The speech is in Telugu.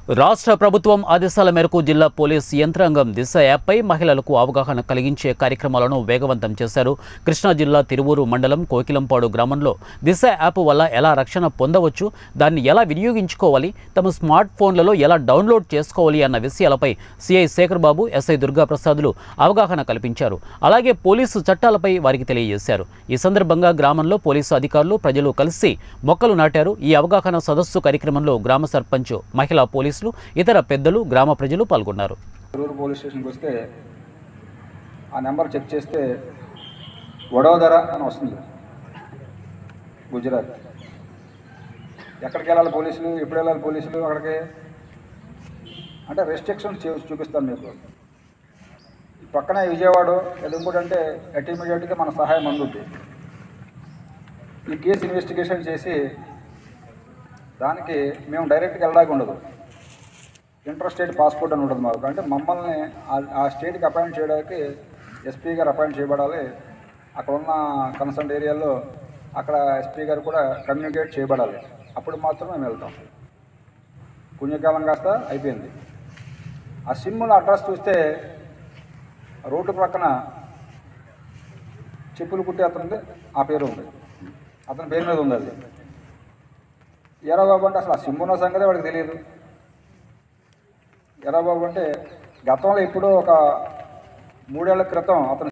రాష్ట్ర ప్రభుత్వం ఆదేశాల మేరకు జిల్లా పోలీస్ యంత్రాంగం దిశ యాప్పై మహిళలకు అవగాహన కలిగించే కార్యక్రమాలను వేగవంతం చేశారు కృష్ణా జిల్లా తిరువూరు మండలం కోకిలంపాడు గ్రామంలో దిశ యాప్ వల్ల ఎలా రక్షణ పొందవచ్చు దాన్ని ఎలా వినియోగించుకోవాలి తమ స్మార్ట్ ఫోన్లలో ఎలా డౌన్లోడ్ చేసుకోవాలి అన్న విషయాలపై సిఐ శేఖర్ బాబు ఎస్ఐ దుర్గాప్రసాదులు అవగాహన కల్పించారు అలాగే పోలీసు చట్టాలపై వారికి తెలియజేశారు ఈ సందర్భంగా గ్రామంలో పోలీసు అధికారులు ప్రజలు కలిసి మొక్కలు నాటారు ఈ అవగాహన సదస్సు కార్యక్రమంలో గ్రామ సర్పంచ్ మహిళా పోలీసులు ఇతర పెద్దలు గ్రామ ప్రజలు పాల్గొన్నారు రూరల్ పోలీస్ స్టేషన్కి వస్తే ఆ నెంబర్ చెక్ చేస్తే వడోదర అని వస్తుంది గుజరాత్ ఎక్కడికి వెళ్ళాలి పోలీసులు ఎప్పుడు వెళ్ళాలి పోలీసులు అక్కడికి అంటే రెస్ట్రిక్షన్స్ చూ చూపిస్తాను మీకు ఈ పక్కన విజయవాడ అది ఇంకోటి అంటే అట్ ఇమీడియట్గా మన సహాయం అందుద్ది ఈ కేసు ఇన్వెస్టిగేషన్ చేసి దానికి మేము డైరెక్ట్గా వెళ్ళడానికి ఉండదు ఇంటర్ స్టేట్ పాస్పోర్ట్ అని ఉంటుంది మాకు అంటే మమ్మల్ని ఆ- ఆ స్టేట్కి అపాయింట్ చేయడానికి ఎస్పీ గారు అపాయింట్ చేయబడాలి అక్కడ ఉన్న కన్సర్న్ ఏరియాలో అక్కడ ఎస్పీ గారు కూడా కమ్యూనికేట్ చేయబడాలి అప్పుడు మాత్రం మేము వెళ్తాం పుణ్యకాలం కాస్త అయిపోయింది ఆ సిమ్ముల అడ్రస్ చూస్తే రోడ్డు ప్రక్కన చెప్పులు కుట్టే అతను ఉంది ఆ పేరు ఉంది అతని పేరు మీద ఉంది అది ఎరా బాబు అంటే అసలు ఆ సిమ్ ఉన్న సంగతి వాడికి తెలియదు ఎరా బాబు అంటే గతంలో ఎప్పుడో ఒక మూడేళ్ల క్రితం అతను